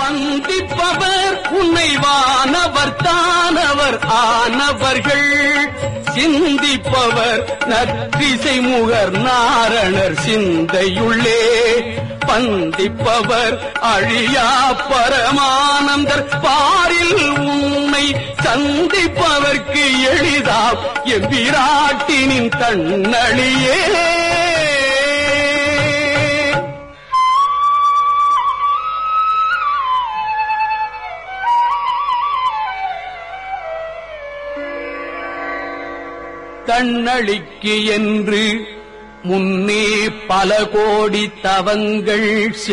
வந்திப்பவர் உன்னை வானவர் தானவர் ஆனவர்கள் சிந்திப்பவர் நற்றிசை முகர் நாரணர் சிந்தையுள்ளே பந்திப்பவர் அழியா பரமானந்தர் பாரில் உன்னை சந்திப்பவர்க்கு எளிதா எவ்விராட்டினின் தன்னழியே தன்னழிக்கு என்று முன்னே பல கோடி தவங்கள்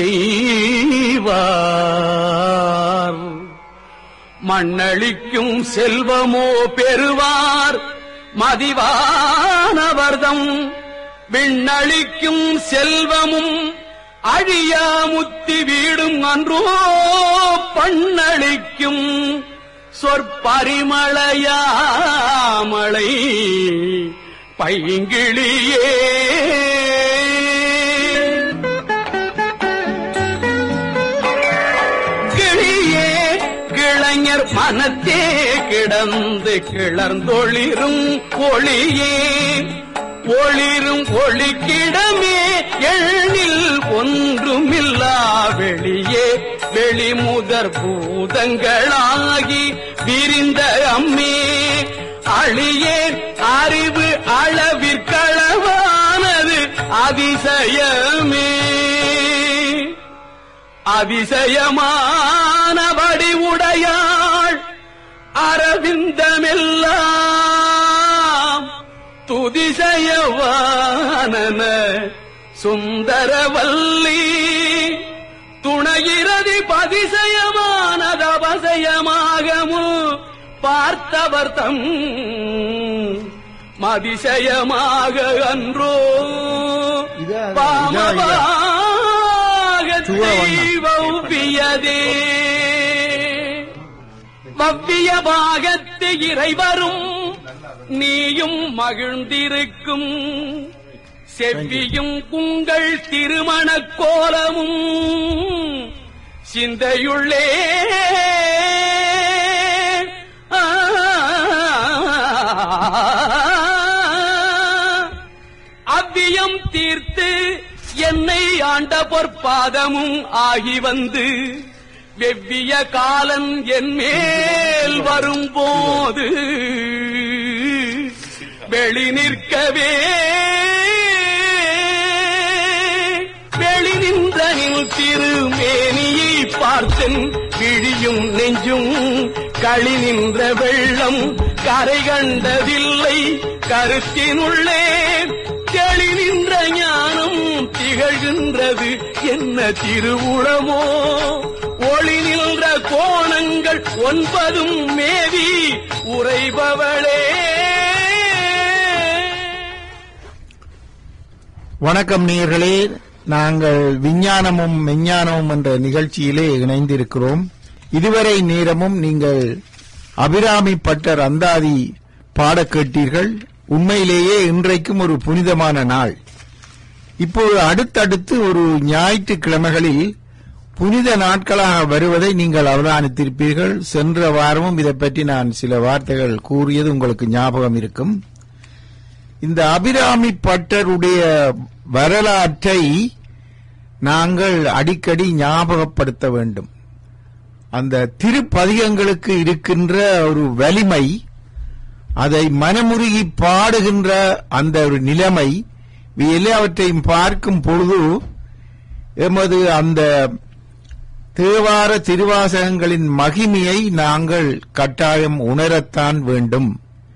செய்வார் மண்ணளிக்கும் செல்வமோ பெறுவார் மதிவானவர்தம் விண்ணளிக்கும் செல்வமும் அழியா முத்தி வீடும் அன்றோ பண்ணளிக்கும் சொற்பரிமளையாமலை பைங்கிளியே கிளியே கிளைஞர் மனத்தே கிடந்து கிளர்ந்தொளிரும் ஒளியே ஒளிரும் ஒளிக்கிடமே எண்ணில் ஒன்றுமில்லா வெளியே வெளிமுதற் பூதங்களாகி விரிந்த அம்மே அழியே அறிவு அளவிற்களவானது அதிசயமே அதிசயமானபடி உடையாள் அரவிந்தமெல்லாம் துதிசயவானன சுந்தரவல்லி துணையிறதி பதிசயமானதவசயமாகமு பார்த்தவர்த்தம் மதிசயமாக அன்றோ இதா, இதா, பாமபாகத்தை வவ்வியதே வவ்விய பாகத்து இறைவரும் நீயும் மகிழ்ந்திருக்கும் செவ்வியும் உங்கள் திருமணக் கோலமும் சிந்தையுள்ளே ஆ, அவ்வியம் தீர்த்து என்னை ஆண்ட பொற்பாதமும் ஆகி வந்து வெவ்விய காலன் என் மேல் வரும்போது வெளி நிற்கவே வெளி நின்ற நின் திருமேனியை பார்த்தன் விழியும் நெஞ்சும் களி நின்ற வெள்ளம் கரை கண்டதில்லை கருத்தினுள்ளே தெளி நின்ற ஞானம் திகழ்கின்றது என்ன திருவுளமோ ஒளி நின்ற கோணங்கள் ஒன்பதும் மேவி உறைபவளே வணக்கம் நேயர்களே நாங்கள் விஞ்ஞானமும் மெஞ்ஞானமும் என்ற நிகழ்ச்சியிலே இணைந்திருக்கிறோம் இதுவரை நேரமும் நீங்கள் அபிராமி பட்டர் அந்தாதி பாடக் கேட்டீர்கள் உண்மையிலேயே இன்றைக்கும் ஒரு புனிதமான நாள் இப்போது அடுத்தடுத்து ஒரு ஞாயிற்றுக்கிழமைகளில் புனித நாட்களாக வருவதை நீங்கள் அவதானித்திருப்பீர்கள் சென்ற வாரமும் இதை பற்றி நான் சில வார்த்தைகள் கூறியது உங்களுக்கு ஞாபகம் இருக்கும் இந்த அபிராமி பட்டருடைய வரலாற்றை நாங்கள் அடிக்கடி ஞாபகப்படுத்த வேண்டும் அந்த திருப்பதிகங்களுக்கு இருக்கின்ற ஒரு வலிமை அதை மனமுருகி பாடுகின்ற அந்த ஒரு நிலைமை இவை எல்லாவற்றையும் பார்க்கும் பொழுது எமது அந்த தேவார திருவாசகங்களின் மகிமையை நாங்கள் கட்டாயம் உணரத்தான் வேண்டும்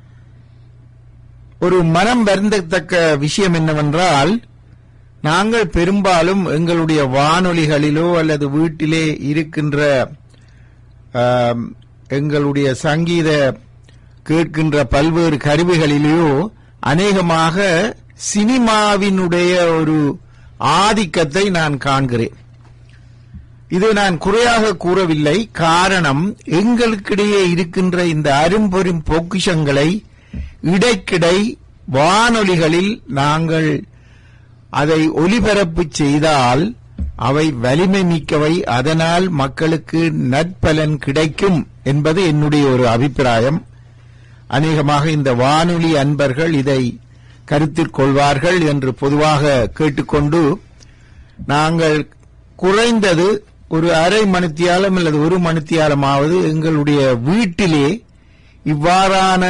ஒரு மனம் வருந்தத்தக்க விஷயம் என்னவென்றால் நாங்கள் பெரும்பாலும் எங்களுடைய வானொலிகளிலோ அல்லது வீட்டிலே இருக்கின்ற ஆம், எங்களுடைய சங்கீத கேட்கின்ற பல்வேறு கருவிகளிலேயோ அநேகமாக சினிமாவினுடைய ஒரு ஆதிக்கத்தை நான் காண்கிறேன் இது நான் குறையாக கூறவில்லை காரணம் எங்களுக்கிடையே இருக்கின்ற இந்த அரும்பெரும் பொக்கிஷங்களை இடைக்கிடை வானொலிகளில் நாங்கள் அதை ஒலிபரப்பு செய்தால் அவை வலிமை மிக்கவை அதனால் மக்களுக்கு நற்பலன் கிடைக்கும் என்பது என்னுடைய ஒரு அபிப்பிராயம் அநேகமாக இந்த வானொலி அன்பர்கள் இதை கருத்தில் கொள்வார்கள் என்று பொதுவாக கேட்டுக்கொண்டு நாங்கள் குறைந்தது ஒரு அரை மணித்தியாலம் அல்லது ஒரு மணித்தியாலமாவது எங்களுடைய வீட்டிலே இவ்வாறான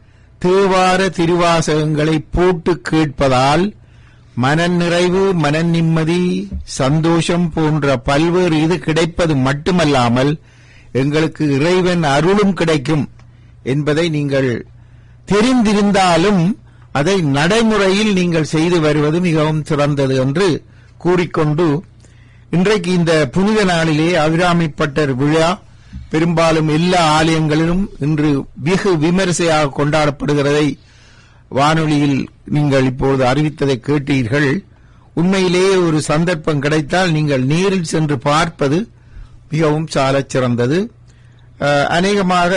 தேவார திருவாசகங்களை போட்டு கேட்பதால் மனநிறைவு மன நிம்மதி சந்தோஷம் போன்ற பல்வேறு இது கிடைப்பது மட்டுமல்லாமல் எங்களுக்கு இறைவன் அருளும் கிடைக்கும் என்பதை நீங்கள் தெரிந்திருந்தாலும் அதை நடைமுறையில் நீங்கள் செய்து வருவது மிகவும் சிறந்தது என்று கூறிக்கொண்டு இன்றைக்கு இந்த புனித நாளிலே அபிராமிப்பட்டர் விழா பெரும்பாலும் எல்லா ஆலயங்களிலும் இன்று வெகு விமரிசையாக கொண்டாடப்படுகிறதை வானொலியில் நீங்கள் இப்பொழுது அறிவித்ததை கேட்டீர்கள் உண்மையிலேயே ஒரு சந்தர்ப்பம் கிடைத்தால் நீங்கள் நேரில் சென்று பார்ப்பது மிகவும் சாலச் சிறந்தது அஹ், அநேகமாக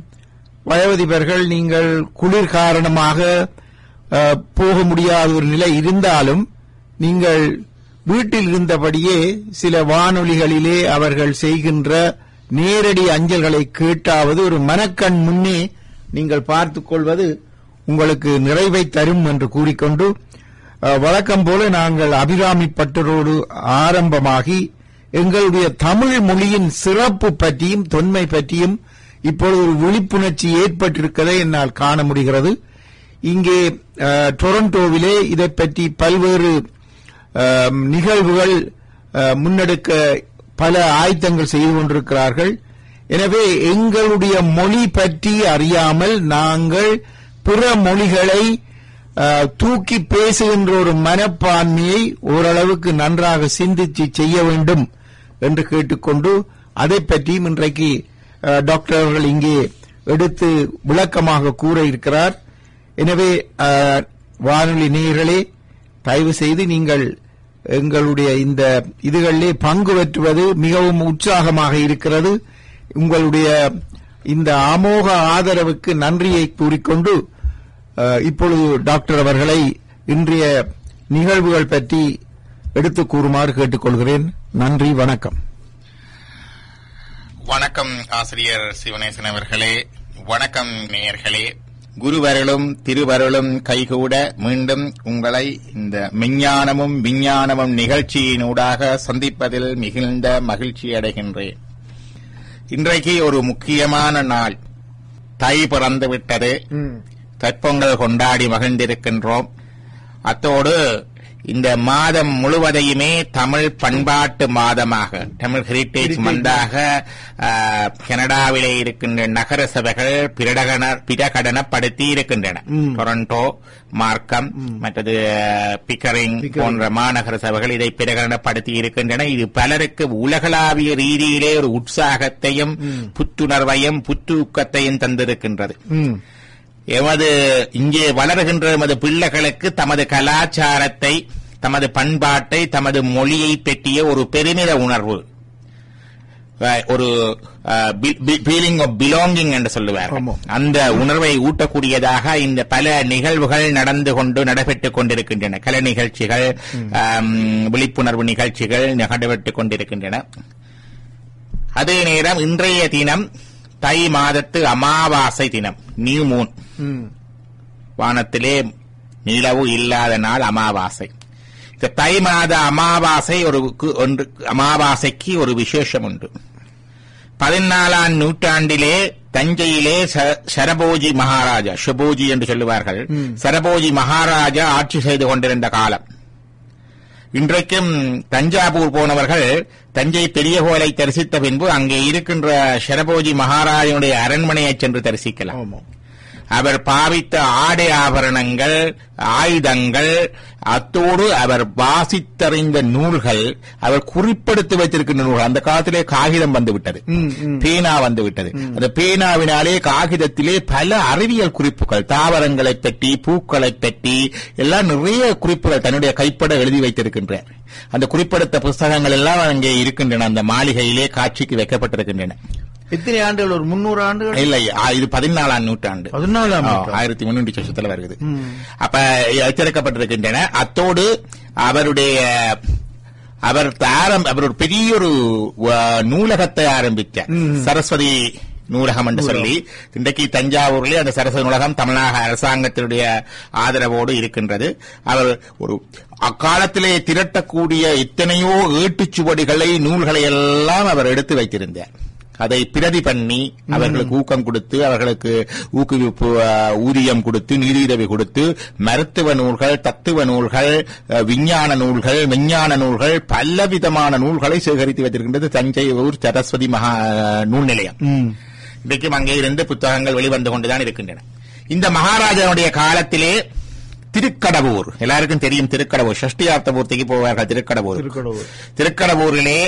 வயோதிபர்கள் நீங்கள் குளிர் காரணமாக அஹ், போக முடியாத ஒரு நிலை இருந்தாலும் நீங்கள் வீட்டில் இருந்தபடியே சில வானொலிகளிலே அவர்கள் செய்கின்ற நேரடி அஞ்சல்களை கேட்டாவது ஒரு மனக்கண் முன்னே நீங்கள் பார்த்துக் கொள்வது உங்களுக்கு நிறைவை தரும் என்று கூறிக்கொண்டு அஹ், வழக்கம் போல நாங்கள் அபிராமி பட்டரோடு ஆரம்பமாகி எங்களுடைய தமிழ் மொழியின் சிறப்பு பற்றியும் தொன்மை பற்றியும் இப்பொழுது ஒரு விழிப்புணர்ச்சி ஏற்பட்டிருப்பதை என்னால் காண முடிகிறது இங்கே அஹ், டொரண்டோவிலே இதை பற்றி பல்வேறு அஹ், நிகழ்வுகள் அஹ், முன்னெடுக்க பல ஆயத்தங்கள் செய்து கொண்டிருக்கிறார்கள் எனவே எங்களுடைய மொழி பற்றி அறியாமல் நாங்கள் பிற மொழிகளை அஹ், தூக்கி பேசுகின்ற ஒரு மனப்பான்மையை ஓரளவுக்கு நன்றாக சிந்தித்து செய்ய வேண்டும் என்று கேட்டுக்கொண்டு அதை பற்றியும் இன்றைக்கு அஹ், டாக்டர் அவர்கள் இங்கே எடுத்து விளக்கமாக கூற இருக்கிறார் எனவே அஹ், வானொலி நேயர்களே தயவு செய்து நீங்கள் எங்களுடைய இந்த இதுகளிலே பங்கு பெற்றுவது மிகவும் உற்சாகமாக இருக்கிறது உங்களுடைய இந்த அமோக ஆதரவுக்கு நன்றியை கூறிக்கொண்டு அஹ், இப்பொழுது டாக்டர் அவர்களை இன்றைய நிகழ்வுகள் பற்றி எடுத்துக் கூறுமாறு கேட்டுக்கொள்கிறேன் நன்றி வணக்கம் வணக்கம் ஆசிரியர் சிவனேசன் அவர்களே வணக்கம் நேயர்களே குருவருளும் திருவருளும் கைகூட மீண்டும் உங்களை இந்த மெஞ்ஞானமும் விஞ்ஞானமும் நிகழ்ச்சியினூடாக சந்திப்பதில் மிகுந்த மகிழ்ச்சி அடைகின்றேன் இன்றைக்கு ஒரு முக்கியமான நாள் தை பிறந்து விட்டது தைப்பொங்கல் கொண்டாடி மகிழ்ந்திருக்கின்றோம் அத்தோடு இந்த மாதம் முழுவதையுமே தமிழ் பண்பாட்டு மாதமாக தமிழ் ஹெரிட்டேஜ் மந்தாக ஆ, கனடாவிலே இருக்கின்ற நகர சபைகள் பிரகடன பிரகடனப்படுத்தி இருக்கின்றன டொரண்டோ மார்க்கம் மற்றது பிக்கரிங் போன்ற மாநகர சபைகள் இதை பிரகடனப்படுத்தி இருக்கின்றன இது பலருக்கு உலகளாவிய ரீதியிலே ஒரு உற்சாகத்தையும் புத்துணர்வையும் புத்தூக்கத்தையும் தந்திருக்கின்றது ம். எமது இங்கே வளர்கின்ற எமது பிள்ளைகளுக்கு தமது கலாச்சாரத்தை தமது பண்பாட்டை தமது மொழியை பற்றிய ஒரு பெருமித உணர்வு அஹ், ஒரு ஃபீலிங் ஆஃப் பிலாங்கிங் என்று சொல்லுவார் ஆமாம். அந்த உணர்வை ஊட்டக்கூடியதாக இந்த பல நிகழ்வுகள் நடந்து கொண்டு நடைபெற்றுக் கொண்டிருக்கின்றன கலை நிகழ்ச்சிகள் ஆம், விழிப்புணர்வு நிகழ்ச்சிகள் நடைபெற்றுக் கொண்டிருக்கின்றன அதே நேரம் இன்றைய தினம் தை மாதத்து அமாவாசை தினம் நியூ மூன் ம். வானத்திலே நிலவு இல்லாத நாள் அமாவாசை இந்த தை மாத அமாவாசை ஒரு கு- ஒன்று அமாவாசைக்கு ஒரு விசேஷம் உண்டு பதினாலாம் நூற்றாண்டிலே தஞ்சையிலே ச- சரபோஜி மகாராஜா ஷபோஜி என்று சொல்லுவார்கள் சரபோஜி மகாராஜா ஆட்சி செய்து கொண்டிருந்த காலம் இன்றைக்கும் தஞ்சாவூர் போனவர்கள் தஞ்சை பெரிய கோயிலை தரிசித்த பின்பு அங்கே இருக்கின்ற ஷரபோஜி மகாராஜனுடைய அரண்மனையை சென்று தரிசிக்கலாம் ஆமாம். அவர் பாவித்த ஆடை ஆபரணங்கள் ஆயுதங்கள் அத்தோடு அவர் வாசித்தறிந்த நூல்கள் அவர் குறிப்பெடுத்து வைத்திருக்கின்ற நூல்கள் அந்த காலத்திலே காகிதம் வந்து விட்டது ம், ம். பேனா வந்து விட்டது அந்த பேனாவினாலே காகிதத்திலே பல அறிவியல் குறிப்புகள் தாவரங்களை பற்றி பூக்களை பற்றி எல்லாம் நிறைய குறிப்புகள் தன்னுடைய கைப்பட எழுதி வைத்திருக்கின்றார் அந்த குறிப்பெடுத்த புஸ்தகங்கள் எல்லாம் அங்கே இருக்கின்றன அந்த மாளிகையிலே காட்சிக்கு வைக்கப்பட்டிருக்கின்றன எத்தனை ஆண்டுகள் ஒரு முன்னூறு ஆண்டுகள் இல்லை ஆ, இது பதினாலாம் நூற்றாண்டு பதினாலாம் ஆ, நூற்றாண்டு. ஆயிரத்தி முன்னூற்றி சொச்சத்துல வருகிறது அப்ப எச்சரிக்கப்பட்டிருக்கின்றன அத்தோடு அவருடைய அவர் ஆரம் அவர் ஒரு பெரிய ஒரு வ- நூலகத்தை ஆரம்பித்தார் சரஸ்வதி நூலகம் என்று சொல்லி இன்றைக்கு தஞ்சாவூரிலே அந்த சரஸ்வதி நூலகம் தமிழக அரசாங்கத்தினுடைய ஆதரவோடு இருக்கின்றது அவர் ஒரு அக்காலத்திலே திரட்டக்கூடிய எத்தனையோ ஏட்டுச்சுவடிகளை நூல்களை எல்லாம் அவர் எடுத்து வைத்திருந்தார் அதை பிரதி பண்ணி அவர்களுக்கு ஊக்கம் கொடுத்து அவர்களுக்கு ஊக்குவிப்பு அஹ், ஊதியம் கொடுத்து நிதியுதவி கொடுத்து மருத்துவ நூல்கள் தத்துவ நூல்கள் அஹ், விஞ்ஞான நூல்கள் விஞ்ஞான நூல்கள் பலவிதமான நூல்களை சேகரித்து வைத்திருக்கின்றது தஞ்சை ஊர் சரஸ்வதி மகா நூல் நிலையம் இன்றைக்கும் அங்கே இருந்து புத்தகங்கள் வெளிவந்து கொண்டுதான் இருக்கின்றன இந்த மகாராஜாவுடைய காலத்திலே திருக்கடவூர் எல்லாருக்கும் தெரியும் திருக்கடவூர் ஷஷ்டியார்த்த பூர்த்திக்கு போவார்கள் திருக்கடவூர் திருக்கடவுர். திருக்கடவூரிலே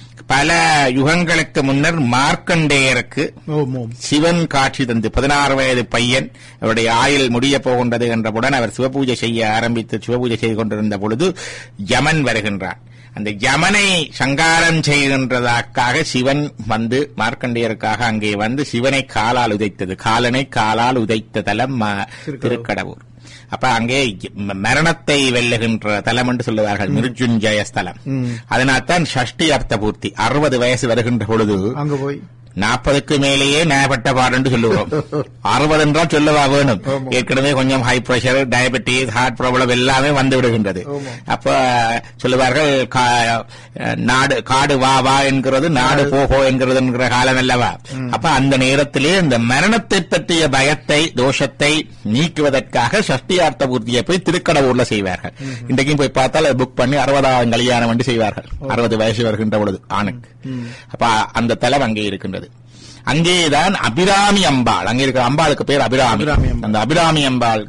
பல யுகங்களுக்கு முன்னர் மார்க்கண்டேயருக்கு ஓம் ஓம் சிவன் காட்சி தந்து பதினாறு வயது பையன் அவருடைய ஆயுள் முடிய போகின்றது என்றவுடன் அவர் சிவபூஜை செய்ய ஆரம்பித்து சிவபூஜை செய்து கொண்டிருந்த பொழுது யமன் வருகின்றார் அந்த யமனை சங்காரம் செய்கின்றதற்காக சிவன் வந்து மார்க்கண்டேயருக்காக அங்கே வந்து சிவனை காலால் உதைத்தது காலனை காலால் உதைத்த தலம் ம- திருக்கடவுர் அப்ப அங்கே ம- மரணத்தை வெல்லுகின்ற தலம் என்று சொல்லுவார்கள் மிருஜுஞ்சய ஸ்தலம் அதனால்தான் ஷஷ்டி அர்த்த பூர்த்தி அறுபது வயசு வருகின்ற பொழுது அங்க போய் நாற்பதுக்கு மேலேயே நேபட்ட பாடுன்னு சொல்லுவோம் அறுபது என்றால் சொல்லவா வேணும் ஏற்கனவே கொஞ்சம் high pressure diabetes heart problem எல்லாமே வந்து விடுகின்றது ஆமா. அப்ப சொல்லுவார்கள் கா- நாடு காடு வா வா என்கிறது நாடு போகோ என்கிறது என்கிற காலம் அல்லவா அப்ப அந்த நேரத்திலே இந்த மரணத்தை பற்றிய பயத்தை தோஷத்தை நீக்குவதற்காக சஷ்டியார்த்த பூர்த்தியை போய் திருக்கடவுர்ல செய்வார்கள் இன்றைக்கும் போய் பார்த்தால் அதை புக் பண்ணி அறுபதாம் கல்யாணம் என்று செய்வார்கள் அறுபது வயசு வருகின்ற பொழுது ஆணுக்கு அப்ப அந்த தலம் அங்கே இருக்கின்றது அங்கேதான் அபிராமி அம்பாள் அங்கே இருக்கிற அம்பாளுக்கு பேர் அபிராமி அபிராமி அம்பாள். அந்த அபிராமி அம்பாள்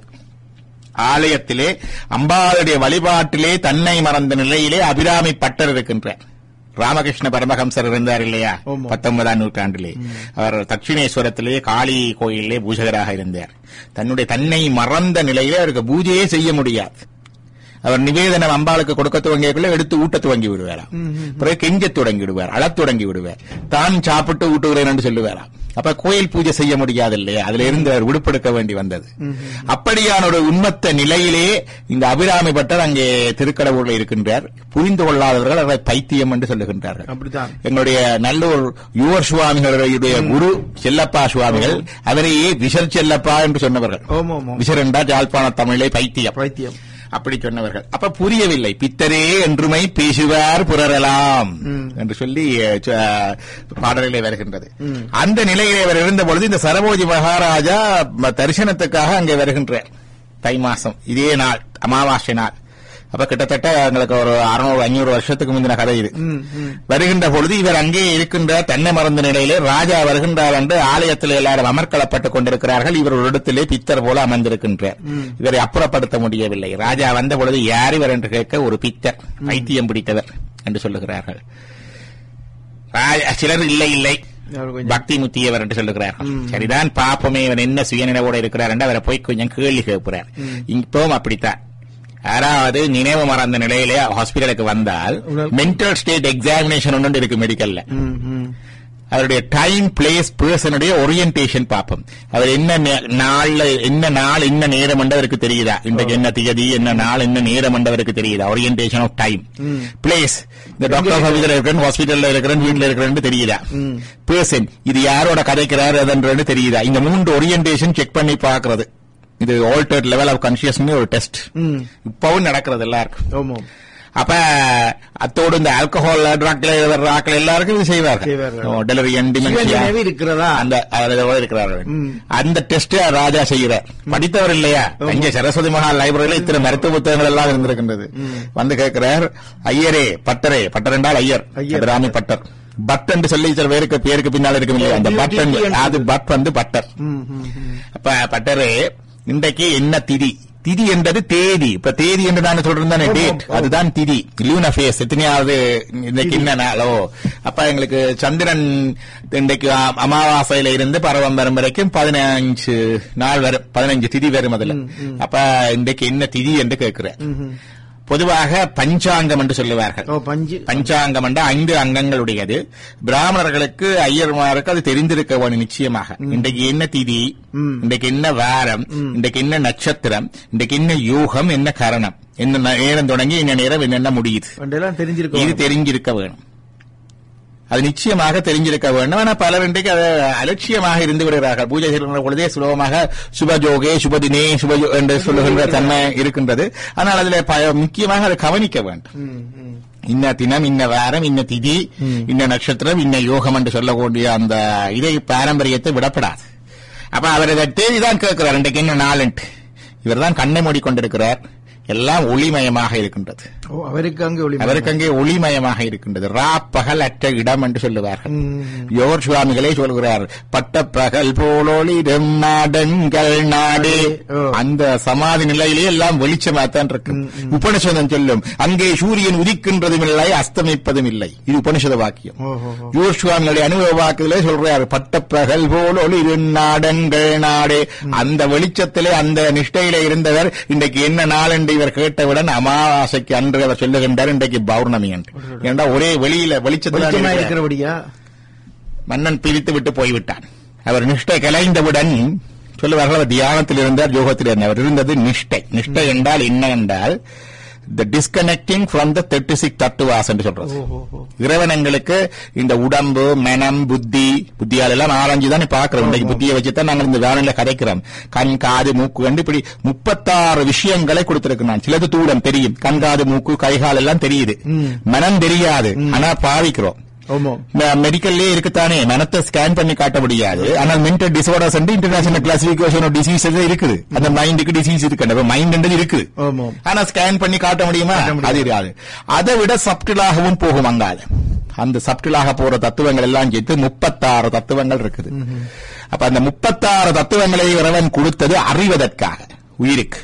ஆலயத்திலே அம்பாளுடைய வழிபாட்டிலே தன்னை மறந்த நிலையிலே அபிராமி பட்டர் இருக்கின்றார் ராமகிருஷ்ண பரமஹம்சர் இருந்தார் இல்லையா ஆமா. பத்தொன்பதாம் நூற்றாண்டிலே அவர் தட்சிணேஸ்வரத்திலே காளி கோயிலே பூஜகராக இருந்தார் தன்னுடைய தன்னை மறந்த நிலையிலே அவருக்கு பூஜையே செய்ய முடியாது அவர் நிவேதனம் அம்பாளுக்கு கொடுக்க துவங்கியக்குள்ள எடுத்து ஊட்ட துவங்கி விடுவாராம் பிறகு கெஞ்ச தொடங்கி விடுவார் அழத் தொடங்கி விடுவார் தான் சாப்பிட்டு ஊட்டுகிறேன் என்று சொல்லுவாராம் அப்ப கோயில் பூஜை செய்ய முடியாது இல்லையா அதுல இருந்து அவர் விடுபடுத்த வேண்டி வந்தது அப்படியான ஒரு உண்மத்த நிலையிலே இந்த அபிராமி பட்டர் அங்கே திருக்கடவுர்ல இருக்கின்றார் புரிந்து கொள்ளாதவர்கள் அவரை பைத்தியம் என்று சொல்லுகின்றார்கள் அப்படித்தான் எங்களுடைய நல்லூர் யுவர் சுவாமிகளுடைய குரு செல்லப்பா சுவாமிகள் அவரையே விசர் செல்லப்பா என்று சொன்னவர்கள் ஓம் ஓம் ஓம் விசர் என்றால் யாழ்ப்பாண தமிழை பைத்தியம் பைத்தியம் அப்படி சொன்னவர்கள் அப்ப புரியவில்லை பித்தரே என்றுமை பேசுவார் புரறலாம் என்று சொல்லி அஹ், ச- அஹ், பாடலிலே வருகின்றது அந்த நிலையிலே அவர் இருந்த பொழுது இந்த சரபோஜி மகாராஜா ம- தரிசனத்துக்காக அங்கே வருகின்றார் தை மாசம் இதே நாள் அமாவாசை நாள் அப்ப கிட்டத்தட்ட எங்களுக்கு ஒரு அறுநூறு ஐநூறு வருஷத்துக்கு முந்தின கதை இது வருகின்ற பொழுது இவர் அங்கே இருக்கின்ற தன்னை மறந்த நிலையிலே ராஜா வருகின்றார் என்று ஆலயத்தில் எல்லாரும் அமர்க்களப்பட்டுக் கொண்டிருக்கிறார்கள் இவர் ஒரு இடத்திலே பித்தர் போல அமர்ந்திருக்கின்றார் இவரை அப்புறப்படுத்த முடியவில்லை ராஜா வந்த பொழுது யார் இவர் என்று கேட்க ஒரு பித்தர் பைத்தியம் பிடித்தவர் என்று சொல்லுகிறார்கள் ராஜா- சிலர் இல்லை இல்லை அவர் கொஞ்சம் பக்தி முத்தியவர் என்று சொல்லுகிறார்கள் சரிதான் பாப்பமே இவன் என்ன சுயநினைவோட இருக்கிறார் என்று அவரை போய் கொஞ்சம் கேள்வி கேட்கிறார் இப்பவும் அப்படித்தான் யாராவது நினைவு மறந்த நிலையிலே ஹாஸ்பிட்டலுக்கு வந்தால் உடல்- மென்டல் ஸ்டேட் எக்ஸாமினேஷன் ஒன்று இருக்கு மெடிக்கல்ல ம், ம். அவருடைய டைம் பிளேஸ் பர்சனுடைய ஓரியன்டேஷன் பார்ப்போம் அவர் என்ன நே- நாள்ல என்ன நாள் என்ன நேரம் என்றவருக்கு தெரியுதா இன்றைக்கு என்ன தேதி என்ன நாள் என்ன நேரம் என்றவருக்கு தெரியுதா ஓரியன்டேஷன் ஆஃப் டைம் பிளேஸ் இந்த டாக்டர் ஆபீஸ்ல இருக்கிறேன் ஹாஸ்பிட்டல்ல இருக்கிறேன் வீட்டுல இருக்கிறேன்னு தெரியுதா பர்சன் இது யாரோட கதைக்கிறார் அதன்றது தெரியுதா இந்த மூன்று ஓரியன்டேஷன் செக் பண்ணி பார்க்கிறது இது ஆல்டர்ட் லெவல் ஆஃப் கான்சியஸ்னு ஒரு டெஸ்ட் ம். இப்பவும் நடக்கிறது எல்லாருக்கும் ஓம் ஓம் அப்ப அத்தோடு இந்த ஆல்கஹால் ட்ரக்ல வர்ற ஆட்கள் எல்லாருக்கும் இது செய்வார்கள் செய்வார்கள். டெலிவரியன் சிவன் நினைவு இருக்கிறதா அந்த அதோட இருக்கிறார்கள் ம். அந்த டெஸ்ட் ராஜா செய்கிறார் படித்தவர் இல்லையா இங்க சரஸ்வதி மகா லைப்ரரியில இத்தனை மருத்துவ புத்தகங்கள் எல்லாம் இருந்திருக்கின்றது வந்து கேட்கிறார் ஐயரே பட்டரே பட்டர் என்றால் ஐயர் ஐயர். ராமி பட்டர் பட் என்று சொல்லி சில பேருக்கு பேருக்கு பின்னால் இருக்கும் இல்லையா அந்த பட் என்று- அது பட் வந்து பட்டர் ம், ம், ம். அப்ப பட்டரு இன்றைக்கு என்ன திதி திதி என்பது தேதி இப்ப தேதி என்று நான் சொல்றேன் தானே ஆமாம், டேட் ஆமாம். அதுதான் திதி லூனா ஃபேஸ் எத்தனையாவது இன்னைக்கு என்ன நாளோ அப்ப எங்களுக்கு சந்திரன் இன்றைக்கு அ- அமாவாசையில இருந்து பருவம் வரும் வரைக்கும் பதினஞ்சு நாள் வரும் பதினஞ்சு திதி வரும் அதுல அப்ப இன்றைக்கு என்ன திதி என்று கேட்கிறேன் பொதுவாக பஞ்சாங்கம் என்று சொல்லுவார்கள் ஓ பஞ்சு பஞ்சாங்கம் என்ற ஐந்து அங்கங்களுடையது பிராமணர்களுக்கு ஐயர்மாருக்கு அது தெரிந்திருக்க வேணும் நிச்சயமாக இன்றைக்கு என்ன திதி ம். இன்றைக்கு என்ன வாரம் இன்றைக்கு என்ன நட்சத்திரம் இன்றைக்கு என்ன யோகம் என்ன கரணம் என்ன நேரம் தொடங்கி என்ன நேரம் என்னென்ன முடியுது எல்லாம் தெரிஞ்சிருக்கோம் இது தெரிஞ்சிருக்க வேணும் அது நிச்சயமாக தெரிஞ்சிருக்க வேண்டும் ஆனா பலர் இன்றைக்கு அதை அலட்சியமாக இருந்து விடுகிறார்கள் பூஜை செய்கின்ற பொழுதே சுலபமாக சுபஜோகே சுபதினே சுபஜோ என்று சொல்லுகின்ற தன்மை இருக்கின்றது ஆனால் அதில் ப- முக்கியமாக அதை கவனிக்க வேண்டும் ம், ம். இன்ன தினம் இன்ன வாரம் இன்ன திதி இன்ன நட்சத்திரம் இன்ன யோகம் என்று சொல்லக்கூடிய அந்த இதை பாரம்பரியத்தை விடப்படாது அப்ப அவர் இதை தேதிதான் கேட்கிறார் இன்றைக்கு என்ன நாளுன்ட்டு இவர் தான் கண்ணை மூடிக்கொண்டிருக்கிறார் எல்லாம் ஒளிமயமாக இருக்கின்றது ஓ அவருக்கு அங்கே ஒளி அவருக்கு அங்கே ஒளிமயமாக இருக்கின்றது ரா பகல் அற்ற இடம் என்று சொல்லுவார்கள் ம். யோர் சுவாமிகளே சொல்கிறார் பட்ட பகல் போலொளிரும் நாடங்கள் நாடே ஓ. அந்த சமாதி நிலையிலே எல்லாம் வெளிச்சமாத்தான் இருக்கு உபனிஷதம் சொல்லும் அங்கே சூரியன் உதிக்கின்றதும் இல்லை அஸ்தமிப்பதும் இல்லை இது உபனிஷத வாக்கியம் ஓஹோ யோர் சுவாமிகளுடைய அனுபவ வாக்குகளே சொல்றாரு பட்ட பகல் போல் ஒளிரும் நாடங்கள் நாடே அந்த வெளிச்சத்திலே அந்த நிஷ்டையிலே இருந்தவர் இன்றைக்கு என்ன நாள் என்று இவர் கேட்டவுடன் அமாவாசைக்கு அன்று அவர் சொல்லுகின்றார் இன்றைக்கு பௌர்ணமி என்று ஏண்டா ஒரே வெளியில வெளிச்சமா வெளிச்சத்தில் இருக்கிறபடியா மன்னன் பிரித்து விட்டு போய்விட்டான் அவர் நிஷ்டை கலைந்தவுடன் சொல்லுவார்கள் அவர் தியானத்தில் இருந்தார் யோகத்தில் இருந்தார் அவர் இருந்தது நிஷ்டை நிஷ்டை என்றால் என்ன என்றால் the disconnecting from the thirty six தத்துவாஸ் என்று சொல்றது ஓஹோ இறைவனங்களுக்கு இந்த உடம்பு மனம் புத்தி புத்தியால் எல்லாம் நாலஞ்சு தானே பாக்குறோம் இன்றைக்கு புத்தியை வச்சுதான் நாங்கள் இந்த வேலையில கதைக்கிறோம் கண் காது மூக்கு கண்டு இப்படி முப்பத்தாறு விஷயங்களை கொடுத்திருக்கிறான் சிலது தூரம் தெரியும் கண் காது மூக்கு கைகால் எல்லாம் தெரியுது மனம் தெரியாது ஆனா பாவிக்கிறோம் ஆமாம் மெடிக்கல்லே இருக்குத்தானே மனத்தை ஸ்கேன் பண்ணி காட்ட முடியாது ஆனால் mental disorders international classification of disease இருக்கு அந்த மைண்டுக்கு டிசீஸ் இருக்கு மைண்ட் இருக்குது ஆமாம் ஆனா ஸ்கேன் பண்ணி காட்ட முடியுமா அது இருக்காது அதை விட சப்டிலாகவும் போகும் அங்கால அந்த சப்டிலாக போற தத்துவங்கள் எல்லாம் சேர்த்து முப்பத்தாறு தத்துவங்கள் இருக்குது அப்ப அந்த முப்பத்தாறு தத்துவங்களை இறைவன் கொடுத்தது அறிவதற்காக உயிருக்கு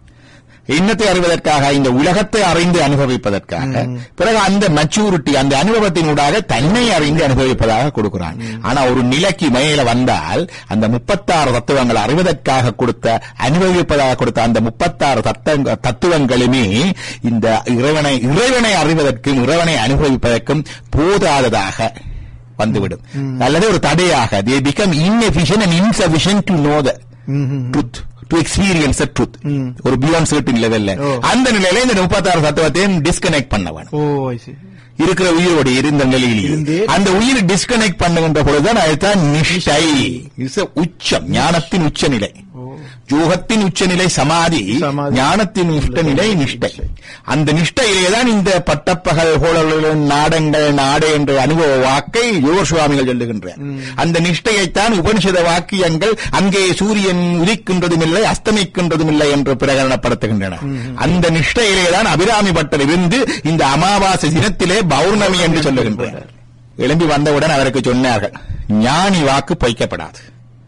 இன்னத்தை அறிவதற்காக இந்த உலகத்தை அறிந்து அனுபவிப்பதற்காக பிறகு அந்த மெச்சூரிட்டி அந்த அனுபவத்தினூடாக தன்னை அறிந்து அனுபவிப்பதாக கொடுக்கிறான் ஆனா ஒரு நிலைக்கு மேல வந்தால் அந்த முப்பத்தாறு தத்துவங்கள் அறிவதற்காக கொடுத்த அனுபவிப்பதாக கொடுத்த அந்த முப்பத்தாறு தத்தங்க- தத்துவங்களுமே இந்த இறைவனை இறைவனை அறிவதற்கும் இறைவனை அனுபவிப்பதற்கும் போதாததாக வந்துவிடும் அல்லது ஒரு தடையாக they become inefficient and insufficient to know the truth to experience the truth ஒரு பியாண்ட் certain லெவல்ல ஓ. அந்த நிலையில இந்த முப்பத்தாறு தத்துவத்தையும் டிஸ்கனெக்ட் பண்ண வேணும் ஓ I see. இருக்கிற உயிரோடு இருந்த நிலையிலேயே இருந்து- அந்த உயிர் டிஸ்கனெக்ட் பண்ணுகின்ற பொழுதுதான் அதுதான் நிஷ்டை It's a உச்சம் ஞானத்தின் உச்சநிலை யோகத்தின் உச்சநிலை சமாதி சமாதி. ஞானத்தின் உச்சநிலை நிஷ்டை அந்த நிஷ்டையிலே தான் இந்த பட்டப்பகல் கோளர்களும் நாடங்கள் நாடு என்ற அனுபவ வாக்கை யோக சுவாமிகள் சொல்லுகின்றார் அந்த நிஷ்டையைத்தான் உபனிஷத வாக்கியங்கள் அங்கே சூரியன் உதிக்கின்றதும் இல்லை அஸ்தமிக்கின்றதும் இல்லை என்று பிரகடனப்படுத்துகின்றன அந்த நிஷ்டையிலே தான் அபிராமி பட்டர் இருந்து இந்த அமாவாசை தினத்திலே பௌர்ணமி என்று சொல்லுகின்றார் எழும்பி வந்தவுடன் அவருக்கு சொன்னார்கள் ஞானி வாக்கு பொய்க்கப்படாது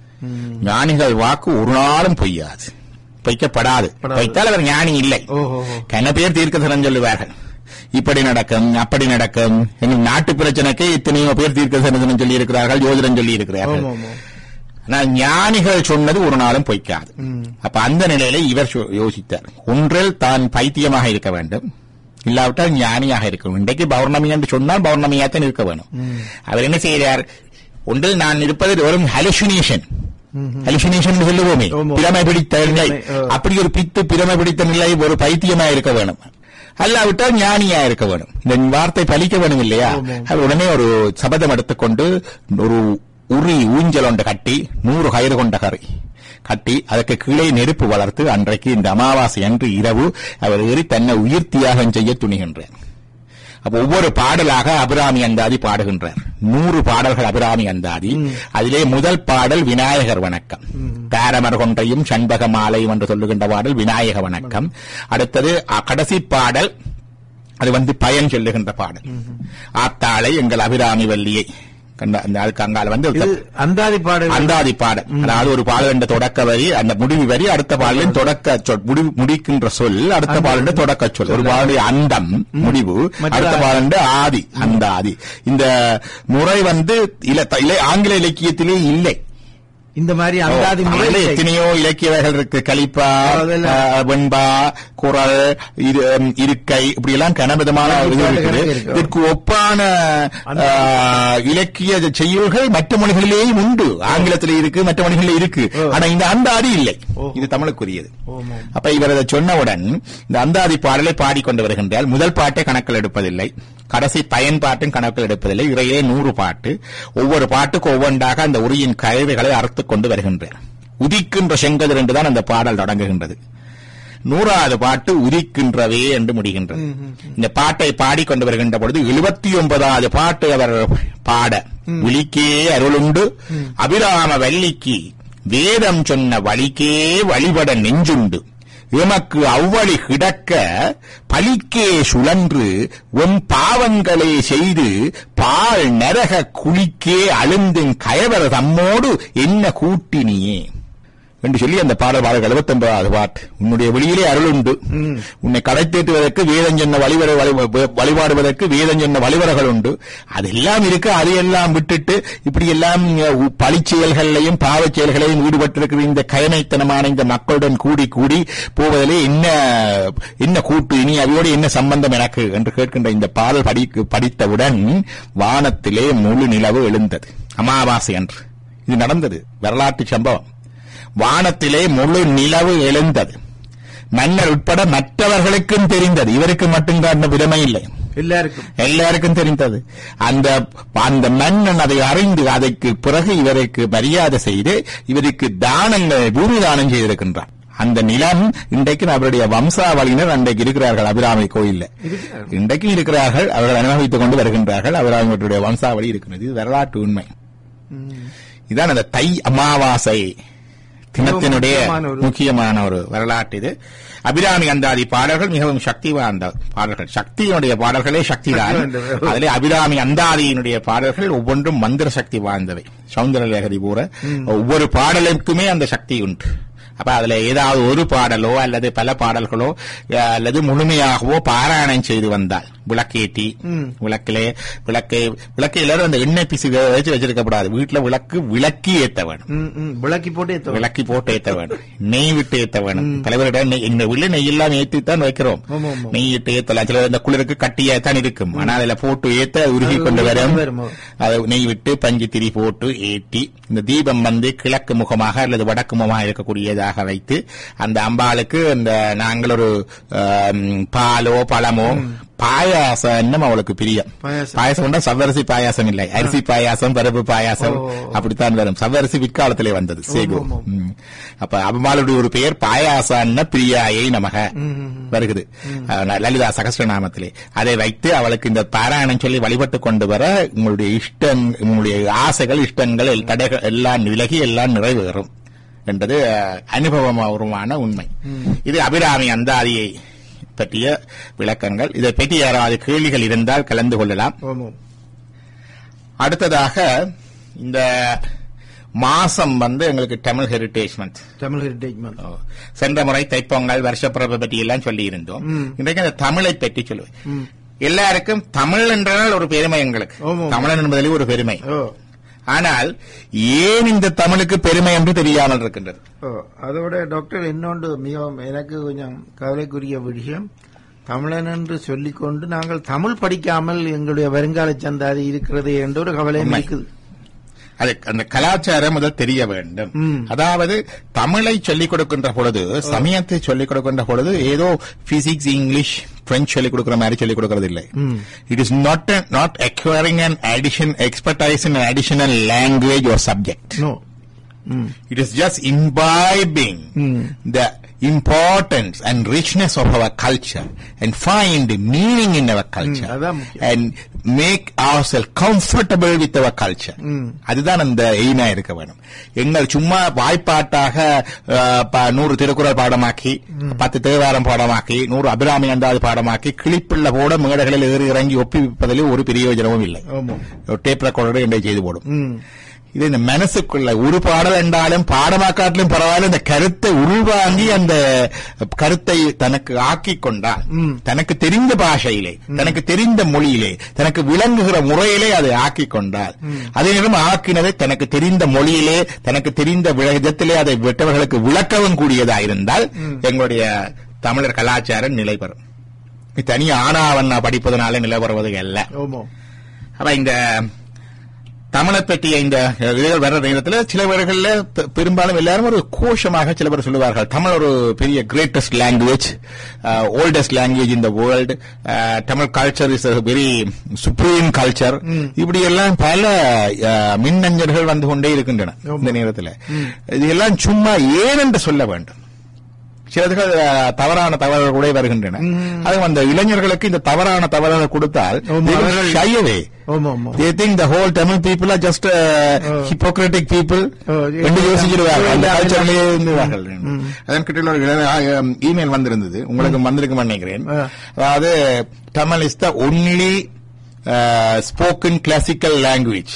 ஞானிகள் வாக்கு ஒரு நாளும் பொய்யாது பொய்க்கப்படாது படாது. பொய்த்தால் அவர் ஞானி இல்லை ஓஹோ கன பேர் தீர்க்கதரம் சொல்லுவார்கள் இப்படி நடக்கும் அப்படி நடக்கும் எங்கள் நாட்டு பிரச்சனைக்கு இத்தனையோ பேர் தீர்க்கதரிசனம் சொல்லி இருக்கிறார்கள் ஜோதிடம் சொல்லி இருக்கிறார்கள் ஆமாம் ஆமாம் ஆனால் ஞானிகள் சொன்னது ஒரு நாளும் பொய்க்காது அப்ப அந்த நிலையில இவர் சொ- யோசித்தார் ஒன்றில் தான் பைத்தியமாக இருக்க வேண்டும் இல்லாவிட்டால் ஞானியாக இருக்க வேண்டும் இன்றைக்கு பௌர்ணமி என்று சொன்னால் பௌர்ணமியாத்தான் இருக்க வேணும் அவர் என்ன செய்கிறார் ஒன்றில் நான் இருப்பது வெறும் ஹலுசினேஷன் ஹலுசினேஷன் சொல்லுவோமே ஆமாம். பிரமை பிடித்த நிலை பிரமை, ஆ. அப்படி ஒரு பித்து பிரமை பிடித்த நிலை ஒரு பைத்தியமா இருக்க வேணும் அல்லாவிட்டால் ஞானியா இருக்க வேணும் இந்த வார்த்தை பலிக்க வேணும் இல்லையா ஆமாம். அவர் உடனே ஒரு சபதம் எடுத்துக்கொண்டு ஒரு உரி ஊஞ்சல் ஒன்று கட்டி நூறு கயிறு கொண்ட கரை கட்டி அதற்கு கீழே நெருப்பு வளர்த்து அன்றைக்கு இந்த அமாவாசை அன்று இரவு அவர் ஏறி தன்னை உயிர் தியாகம் செய்ய துணிகின்றார் அப்ப ஒவ்வொரு பாடலாக அபிராமி அந்தாதி பாடுகின்றார் நூறு பாடல்கள் அபிராமி அந்தாதி அதிலே முதல் பாடல் விநாயகர் வணக்கம் தாரமர் கொன்றையும் சண்பக மாலையும் என்று சொல்லுகின்ற பாடல் விநாயக வணக்கம் அடுத்தது அ- கடைசி பாடல் அது வந்து பயன் சொல்லுகின்ற பாடல் ஆத்தாளை எங்கள் அபிராமி வள்ளியை கண்ட- அந்த அதுக்கு அங்கால வந்து இது அந்தாதி பாடல் அந்தாதி பாடல் அதாவது ஒரு பாடல் என்ற தொடக்க வரி அந்த முடிவு வரி அடுத்த பாடலின் தொடக்க சொல் முடிவு முடிக்கின்ற சொல் அடுத்த பாடலின் தொடக்க சொல் ஒரு பாடலுடைய அந்தம் முடிவு மற்ற- அடுத்த பாடலுடைய ஆதி அந்த ஆதி இந்த முறை வந்து இல- த- இல- ஆங்கில இலக்கியத்திலே இல்லை இந்த மாதிரி அந்தாதி முறை அதுல இல்லை. எத்தனையோ இலக்கிய வகைகள் இருக்கு கலிப்பா அதெல்லாம். ஆ, வெண்பா குரல் இரு ம், இருக்கை இப்படி எல்லாம் கனவிதமான இது கணக்கு இருக்குது இருக்கு. இதற்கு ஒப்பான ஆ, இலக்கிய செய்யுள்கள் மற்ற மொழிகளிலேயும் உண்டு ஆங்கிலத்திலே இருக்கு மற்ற மொழிகளிலே இருக்கு ஓ. ஆனா இந்த அந்தாதி இல்லை ஓ. இது தமிழுக்குரியது ஓமோ. அப்ப இவர் அதை சொன்னவுடன் இந்த அந்தாதி பாடலை பாடிக்கொண்டு வருகின்றால் முதல் பாட்டை கணக்கில் எடுப்பதில்லை கடைசி பயன்பாட்டும் கணக்கில் எடுப்பதில்லை இறையிலே நூறு பாட்டு ஒவ்வொரு பாட்டுக்கு ஒவ்வொன்றாக அந்த உரியின் கழிவுகளை அறுத்துக் கொண்டு வருகின்றார் உதிக்கின்ற செங்கதிர் என்றுதான் அந்த பாடல் தொடங்குகின்றது நூறாவது பாட்டு உதிக்கின்றவே என்று முடிகின்றது இந்த பாட்டை பாடிக்கொண்டு வருகின்ற பொழுது எழுபத்தி ஒன்பதாவது பாட்டு அவர் பாட விழிக்கே அருளுண்டு அபிராம வள்ளிக்கு வேதம் சொன்ன வழிக்கே வழிபட நெஞ்சுண்டு எமக்கு அவ்வழி கிடக்க பலிக்கே சுழன்று உன் பாவங்களே செய்து பால் நரக குளிக்கே அழுந்தின் கயவர் தம்மோடு என்ன கூட்டினியே என்று சொல்லி அந்த பாடல் பாடல் எழுபத்தி ஒன்பதாவது பாட்டு உன்னுடைய வெளியிலே அருள் உண்டு உன்னை கடை தேற்றுவதற்கு வேதம் சொன்ன வழிவர வழி- வழிபாடுவதற்கு வேதம் சொன்ன வழிவரகள் உண்டு அதெல்லாம் இருக்கு அதையெல்லாம் விட்டுட்டு இப்படி எல்லாம் அஹ், பழிச் செயல்களையும் பாவச் செயல்களையும் ஈடுபட்டிருக்கிற இந்த கயமைத்தனமான இந்த மக்களுடன் கூடி கூடி போவதிலே என்ன என்ன கூட்டு இனி அவையோடு என்ன சம்பந்தம் எனக்கு என்று கேட்கின்ற இந்த பாடல் படி படித்தவுடன் வானத்திலே முழு நிலவு எழுந்தது அமாவாசை அன்று இது நடந்தது வரலாற்று சம்பவம் வானத்திலே முழு நிலவு எழுந்தது மன்னர் உட்பட மற்றவர்களுக்கும் தெரிந்தது இவருக்கு மட்டும்தான் அந்த விடமை இல்லை எல்லாருக்கும் எல்லாருக்கும் தெரிந்தது அந்த அந்த மன்னன் அதை அறிந்து அதற்கு பிறகு இவருக்கு மரியாதை செய்து இவருக்கு தானங்கள் பூமி தானம் செய்திருக்கின்றார் அந்த நிலம் இன்றைக்கு அவருடைய வம்சாவளியினர் அன்றைக்கு இருக்கிறார்கள் அபிராமி கோயில்ல இருக்கிறார்கள். இன்றைக்கும் இருக்கிறார்கள் அவர்கள் அனுபவித்துக் கொண்டு வருகின்றார்கள் அபிராமியுடைய வம்சாவளி இருக்கிறது இது வரலாற்று உண்மை இதான் அந்த தை அமாவாசை தினத்தினுடைய முக்கியமான ஒரு- முக்கியமான ஒரு வரலாற்று இது அபிராமி அந்தாதி பாடல்கள் மிகவும் சக்தி வாய்ந்த பாடல்கள் சக்தியினுடைய பாடல்களே சக்திதான் சக்தி வாய்ந்தவை. அதிலே அபிராமி அந்தாதியினுடைய பாடல்கள் ஒவ்வொன்றும் மந்திர சக்தி வாய்ந்தவை சௌந்தரலேகரி பூர ஒவ்வொரு பாடலுக்குமே அந்த சக்தி உண்டு அப்ப அதுல ஏதாவது ஒரு பாடலோ அல்லது பல பாடல்களோ அஹ், அல்லது முழுமையாகவோ பாராயணம் செய்து வந்தால் விளக்கேற்றி விளக்கிலே விளக்கை விளக்கு எல்லாரும் அந்த எண்ணெய் பிசுக வச்சு வச்சிருக்கப்படாது வீட்டுல விளக்கு விளக்கி ஏத்த வேணும் ம், ம். விளக்கி போட்டு ஏத்துவோம். விளக்கி போட்டு ஏத்த வேணும் நெய் விட்டு ஏத்த வேணும் தலைவரிடம் நெய் எங்க வீட்டுல நெய் எல்லாம் ஏத்தித்தான் வைக்கிறோம் ஆமா, ஆமா. நெய் இட்டு ஏத்தலாம் சில இந்த குளிருக்கு கட்டியா தான் இருக்கும் ஆனா அதுல போட்டு ஏத்த அது உருகி அது கொண்டு உருகி வரும் கொண்டு வரும். அதை நெய் விட்டு பஞ்சு திரி போட்டு ஏற்றி இந்த தீபம் வந்து கிழக்கு முகமாக அல்லது வடக்கு முகமாக இருக்கக்கூடியதாக வைத்து அந்த அம்பாளுக்கு இந்த நாங்கள் ஒரு ஆம், பாலோ பழமோ பாயாசம் அவளுக்கு பிரியம் பாயாசம். பாயாசம் உண்டா சவ்வரிசி பாயாசம் இல்லை அரிசி பாயாசம் பருப்பு பாயாசம் ஓ. அப்படித்தான் வரும் சவ்வரிசி பிற்காலத்திலே வந்தது சேகு ஆமா, ஆமா. ம். அப்ப அம்மாளுடைய ஒரு பெயர் பாயாசன்ன பிரியாயை நமக வருகிறது அஹ், லலிதா சகஸ்ரநாமத்திலே அதை வைத்து அவளுக்கு இந்த பாராயணம் சொல்லி வழிபட்டு கொண்டு வர உங்களுடைய இஷ்டம் உங்களுடைய ஆசைகள் இஷ்டங்கள் எல்- தடைகள் எல்லாம் விலகி எல்லாம் நிறைவேறும் என்பது அஹ், அனுபவபூர்வமான உண்மை இது அபிராமி அந்தாதியை பற்றிய விளக்கங்கள் இதை பற்றி யாராவது கேள்விகள் இருந்தால் கலந்து கொள்ளலாம் ஆமாம். அடுத்ததாக இந்த மாசம் வந்து எங்களுக்கு Tamil heritage month Tamil heritage month சென்ற முறை தைப்பொங்கல் வருஷப்பிறப்பை பற்றி எல்லாம் சொல்லி இருந்தோம் இன்றைக்கு அந்த தமிழை பற்றி சொல்லுவேன் எல்லாருக்கும் தமிழ் என்றால் ஒரு பெருமை எங்களுக்கு ஆமாம். தமிழன் என்பதிலே ஒரு பெருமை ஓ ஆனால் ஏன் இந்த தமிழுக்கு பெருமை என்று தெரியாமல் இருக்கின்றது ஓ அதோட டாக்டர் இன்னொன்று மிகவும் எனக்கு கொஞ்சம் கவலைக்குரிய விஷயம் தமிழன் என்று சொல்லிக்கொண்டு நாங்கள் தமிழ் படிக்காமல் எங்களுடைய வருங்கால சந்தாதி இருக்கிறது என்ற ஒரு கவலையும் உண்மை. இருக்குது அது அந்த கலாச்சாரம் முதல் தெரிய வேண்டும் ம். அதாவது தமிழை சொல்லிக் கொடுக்கின்ற பொழுது சமயத்தை சொல்லிக் கொடுக்கின்ற பொழுது ஏதோ பிசிக்ஸ் இங்கிலீஷ் பிரெஞ்சு சொல்லிக் கொடுக்கிற மாதிரி சொல்லிக் கொடுக்கிறது இல்லை ம். It is not not acquiring an addition expertise in an additional language or subject no hmm it is just imbibing Mm. the importance and richness of our culture and find meaning in our culture Mm, அதான் முக்கியம். and make ourselves comfortable with our culture Mm. அதுதான் அந்த எய்மா இருக்க வேணும் எங்கள் சும்மா வாய்ப்பாட்டாக அஹ், ப- நூறு திருக்குறள் பாடமாக்கி பத்து தேவாரம் பாடமாக்கி நூறு அபிராமி அந்தாது பாடமாக்கி கிளிப்பிள்ள போட மேடைகளில் ஏறி இறங்கி ஒப்பிப்பதில் ஒரு பிரயோஜனமும் இல்லை ஆமாம் ஒரு டேப் ரெக்கார்டரை என்னை செய்து போடும் ம் இது இந்த மனசுக்குள்ள ஒரு பாடல் என்றாலும் பாடமாக்காட்டிலும் பரவாயில்ல இந்த கருத்தை உள்வாங்கி அந்த கருத்தை தனக்கு ஆக்கிக் கொண்டால் தனக்கு தெரிந்த பாஷையிலே தனக்கு தெரிந்த மொழியிலே தனக்கு விளங்குகிற முறையிலே அதை ஆக்கிக் கொண்டால் அதே நேரம் ஆக்கினதை தனக்கு தெரிந்த மொழியிலே தனக்கு தெரிந்த விதத்திலே அதை மற்றவர்களுக்கு விளக்கவும் கூடியதா இருந்தால் எங்களுடைய தமிழர் கலாச்சாரம் நிலை பெறும் இது தனி ஆனாவண்ணா படிப்பதனால நிலை பெறுவது அல்ல ஓமோ அப்ப இந்த தமிழை பற்றிய இந்த இதுகள் வர்ற நேரத்தில் சில பேர்கள்ல பெ- பெரும்பாலும் எல்லாரும் ஒரு கோஷமாக சில பேர் சொல்லுவார்கள் தமிழ் ஒரு பெரிய greatest language oldest language in the world Tamil culture is very supreme culture இப்படி எல்லாம் பல அஹ், மின்னஞ்சல்கள் வந்து கொண்டே இருக்கின்றன இந்த நேரத்தில் இது எல்லாம் சும்மா ஏன் என்று சொல்ல வேண்டும் சிலதுகள் அஹ், தவறான தவறுகள் கூட வருகின்றன அதுவும் அந்த இளைஞர்களுக்கு இந்த தவறான தவறுகளை கொடுத்தால் ஆமா, they will அவர்கள் shy away. ஓமோ ஓமோ They think the whole Tamil people are just uh, hypocritic people. Oh, என்று yeah. யோசிச்சிருவார்கள் அந்த Yeah. கல்ச்சர்லயே இருந்துவார்கள் அதன் கிட்ட ஒரு இமெயில் வந்திருந்தது உங்களுக்கு வந்திருக்கும் நினைக்கிறேன் Yeah. அதாவது Tamil is the only spoken classical language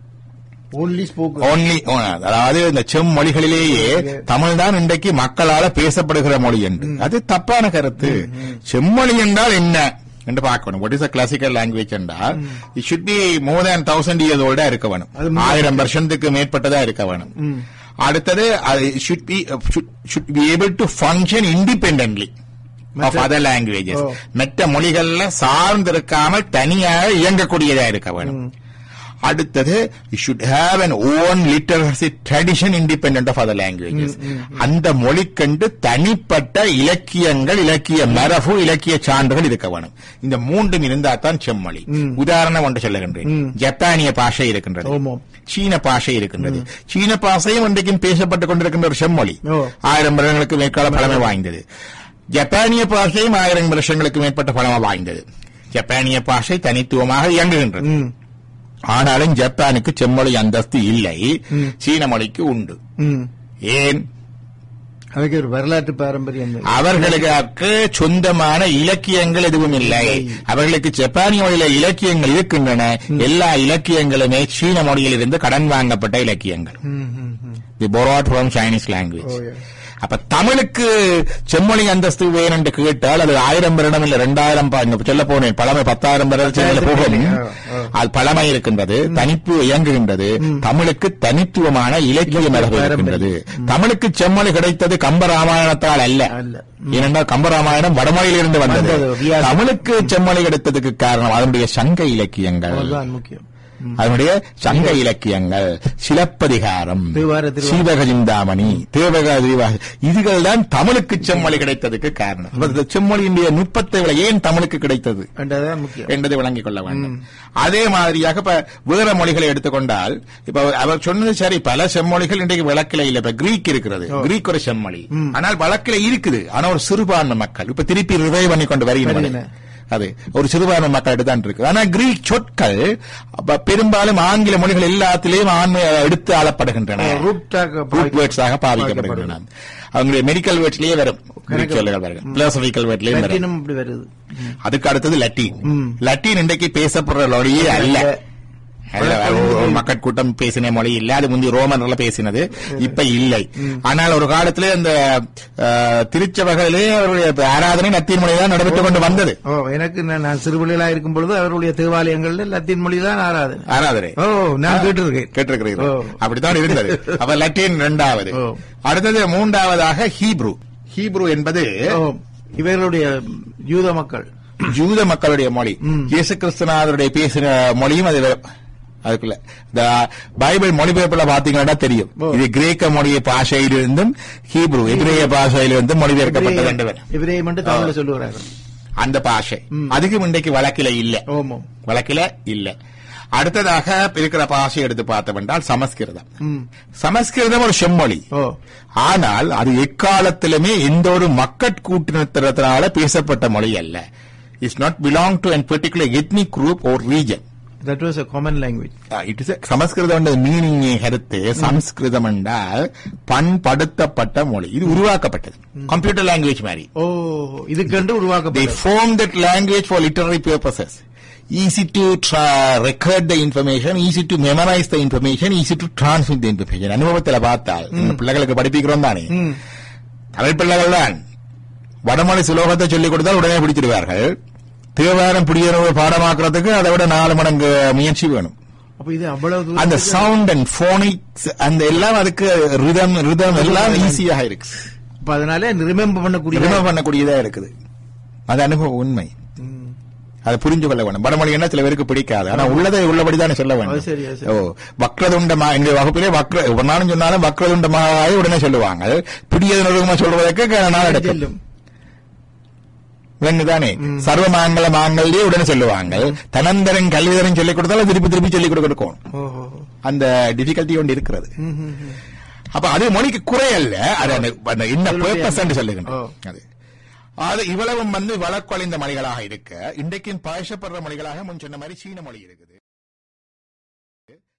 only spoke only அதாவது இந்த செம்மொழிகளிலேயே தமிழ் தான் இன்றைக்கு மக்களால பேசப்படுகிற மொழி என்று அது தப்பான கருத்து செம்மொழி என்றால் என்ன என்று பார்க்கணும் what is a classical language என்றால் it should be more than thousand years ஓல்டா இருக்க அது வேணும் முன்ன- ஆயிரம் வருஷத்துக்கு மேற்பட்டதா இருக்க வேணும் அடுத்தது should be should be able to function independently of மற்ற- அதர் லாங்குவேஜஸ் ஓ. மற்ற மொழிகள்ல சார்ந்திருக்காமல் தனியாக இயங்கக்கூடியதா இருக்க வேணும் அடுத்தது should have an own literacy tradition independent of other languages அந்த மொழிக்கண்டு தனிப்பட்ட இலக்கியங்கள் இலக்கிய மரபு இலக்கிய சான்றுகள் இருக்க வேணும் இந்த மூன்றும் இருந்தா தான் செம்மொழி உதாரணம் ஒன்று சொல்லுகின்றேன் ஜப்பானிய பாஷை இருக்கின்றது ஓமோ சீன பாஷை இருக்கின்றது சீன பாஷையும் இன்றைக்கும் பேசப்பட்டுக் கொண்டிருக்கின்ற ஒரு செம்மொழி ஓ. ஆயிரம் வருடங்களுக்கு மேற்கால பழமை வாய்ந்தது ஜப்பானிய பாஷையும் ஆயிரம் வருஷங்களுக்கு மேற்பட்ட பழமை வாய்ந்தது ஜப்பானிய பாஷை தனித்துவமாக இயங்குகின்றது ம் ஆனாலும் ஜப்பானுக்கு செம்மொழி அந்தஸ்து இல்லை சீன மொழிக்கு உண்டு ம் ஏன் அதுக்கு ஒரு வரலாற்று பாரம்பரியம் இருக்கு. அவர்களுக்கு சொந்தமான இலக்கியங்கள் எதுவும் இல்லை அவர்களுக்கு ஜப்பானிய மொழியில இலக்கியங்கள் இருக்கின்றன எல்லா இலக்கியங்களுமே சீன மொழியிலிருந்து கடன் வாங்கப்பட்ட இலக்கியங்கள் ம், ம், ம். தி borrowed from Chinese language Oh, yeah. அப்ப தமிழுக்கு செம்மொழி அந்தஸ்து வேணும் என்று கேட்டால் அது ஆயிரம் வருடம் இல்ல ரெண்டாயிரம் சொல்ல போனேன் பழமை பத்தாயிரம் வருடம் செல்ல போகும் ஆ, ஆ. அது பழமை இருக்கின்றது தனிப்பு இயங்குகின்றது தமிழுக்கு தனித்துவமான இலக்கிய மரபு இருக்கின்றது தமிழுக்கு செம்மொழி கிடைத்தது கம்ப ராமாயணத்தால் அல்ல அல்ல. ஏனென்றால் கம்பராமாயணம் வடமொழியிலிருந்து வந்தது வந்தது, வியாச- தமிழுக்கு செம்மொழி கிடைத்ததுக்கு காரணம் அதனுடைய சங்க இலக்கியங்கள் அதுதான் முக்கியம் அதனுடைய சங்க இலக்கியங்கள் சிலப்பதிகாரம் தேவார திருவாசகம். சீவக சிந்தாமணி தேவக திருவாச இதுகள் தான் தமிழுக்கு செம்மொழி கிடைத்ததுக்கு காரணம் அப்ப இந்த செம்மொழியினுடைய நுட்பத்தை விட ஏன் தமிழுக்கு கிடைத்தது என்றதான் முக்கியம் என்பதை விளங்கிக் கொள்ள வேண்டும் அதே மாதிரியாக இப்ப வேற மொழிகளை எடுத்துக்கொண்டால் இப்ப அவர் சொன்னது சரி பல செம்மொழிகள் இன்றைக்கு வழக்கில இல்ல இப்ப கிரீக் இருக்கிறது கிரீக் ஒரு செம்மொழி ஆனால் வழக்கில இருக்குது ஆனா ஒரு சிறுபான்மை மக்கள் இப்ப திருப்பி ரிவைவ் பண்ணி கொண்டு வருகின்றன வருகின்றன. அது ஒரு சிறுபான்மை மக்கள் தான் இருக்கு ஆனா கிரீக் சொற்கள் அப்ப பெரும்பாலும் ஆங்கில மொழிகள் எல்லாத்திலேயும் ஆண்மை எடுத்து ஆளப்படுகின்றன ரூட்டாக ரூட் வேர்ட்ஸாக பாவிக்கப்படுகின்றன அவங்களுடைய மெடிக்கல் வேர்ட்ஸ்லயே வரும் கிரீக் சொல்லுகள் வரும் பிலோசபிக்கல் வேர்ட்லயும் வரும் லத்தீனும் இப்படி வருது அதுக்கு அடுத்தது லத்தீன் ம். லத்தீன் இன்றைக்கு பேசப்படுற மொழியே அல்ல அல்ல. அல்ல, ஒரு- ஒரு மக்கள் கூட்டம் பேசின மொழி இல்ல அது முந்தி ரோமன்ல பேசினது இப்ப இல்லை ஆனால் ஒரு காலத்திலே அந்த அஹ், திருச்சபைகளிலே அவருடைய ஆராதனை லத்தீன் மொழி தான் நடைபெற்றுக் கொண்டு வந்தது ஓ எனக்கு நான் நான் சிறுபிள்ளைகளா இருக்கும் பொழுது அவருடைய தேவாலயங்கள்ல லத்தீன் மொழி தான் ஆராதனை ஆராதனை ஓ நான் கேட்டிருக்கேன் கேட்டிருக்கிறீர்கள் ஓ. அப்படித்தான் இருந்தது அப்ப லத்தீன் இரண்டாவது ஓ. அடுத்தது மூன்றாவதாக ஹீப்ரு ஹீப்ரு என்பது ஓ இவர்களுடைய யூத மக்கள் ஜூத மக்களுடைய மொழி இயேசு கிறிஸ்துநாதருடைய பேசின மொழியும் அது வே- அதுக்குள்ள இந்த பைபிள் மொழிபெயர்ப்புல பாத்தீங்கன்னா தெரியும் ஓ. இது கிரேக்க மொழிய பாஷையிலிருந்தும் ஹீப்ரு எபிரேய பாஷையிலிருந்தும் மொழிபெயர்க்கப்பட்டது என்று வரும். இவரையும் மட்டும் தமிழ்ல சொல்லுகிறார்கள் அந்த பாஷை அதுக்கும் இன்றைக்கு வழக்கில இல்ல ஓமோ வழக்கில இல்ல அடுத்ததாக இருக்கிற பாஷை எடுத்து பார்த்தோம் என்றால் சமஸ்கிருதம் ம் சமஸ்கிருதம் ஒரு செம்மொழி ஓ ஆனால் அது எக்காலத்திலுமே எந்த ஒரு மக்கட்கூட்டினத்தினால பேசப்பட்ட மொழி அல்ல it's not belong to an particular ethnic group or region that was a common language it is Sanskrit meaning கருத்து சமஸ்கிருதம் என்றால் பண்படுத்தப்பட்ட மொழி இது உருவாக்கப்பட்டது கம்ப்யூட்டர் லாங்குவேஜ் மாதிரி ஓ இதுக்கென்று they உருவாக்கப்பட்டது formed that language for literary purposes easy to tra- record the information, easy to memorize the information, easy to transmit the information. அனுபவத்தில் பார்த்தால் இந்த பிள்ளைகளுக்கு படிப்பிக்கிறோம் தானே ம். தமிழ் பிள்ளைகள் தான் வடமொழி சுலோகத்தை சொல்லிக் கொடுத்தால் உடனே பிடிச்சிடுவார்கள் தேவாரம் பிடிக்கிற பாடமாக்குறதுக்கு அதை விட நாலு மடங்கு முயற்சி வேணும் அப்ப இது அவ்வளவு அந்த தூரத்துக்கு- சவுண்ட் அண்ட் போனிக்ஸ் அந்த எல்லாம் அதுக்கு ரிதம் ரிதம் எல்லாம் ஈஸியாக இருக்கு அப்ப அதனால ரிமெம்பர் பண்ணக்கூடிய ரிமூவ் பண்ணக்கூடியதா இருக்குது அது அனுபவம் உண்மை ம். அதை புரிஞ்சு கொள்ள வேணும் வடமொழி என்ன சில பேருக்கு பிடிக்காது ஆனா உள்ளதை உள்ளபடிதானே சொல்ல அது சரி, அது வேண்டும் சரி. ஓ வக்ரதுண்டமா எங்க வகுப்பிலே வக்ர ஒரு நாளும் சொன்னாலும் வக்ரதுண்டமாக உடனே சொல்லுவாங்க பிடியது நொறுக்கமா சொல்றதுக்கு நாள் எடுக்கும் செல்லும் தானே சர்வ மாங்கல மாங்கல்யே உடனே சொல்லுவாங்க தனந்தரன் கல்விதரன் சொல்லிக் கொடுத்தாலும் திருப்பி திருப்பி சொல்லிக் கொடுக்கணும் ஓஹோ அந்த டிஃபிகல்ட்டி ஒன்று இருக்கிறது ம், ம், ம். அப்ப அது மொழிக்கு குறை அல்ல அது அந்த- அந்த என்ன அதனுடைய பர்பஸ் என்று ஓ. சொல்லுகின்றோம் அது அது இவ்வளவும் வந்து வழக்கொழிந்த மொழிகளாக இருக்க இன்றைக்கு பேசப்படுற மொழிகளாக முன் சொன்ன மாதிரி சீன மொழி இருக்குது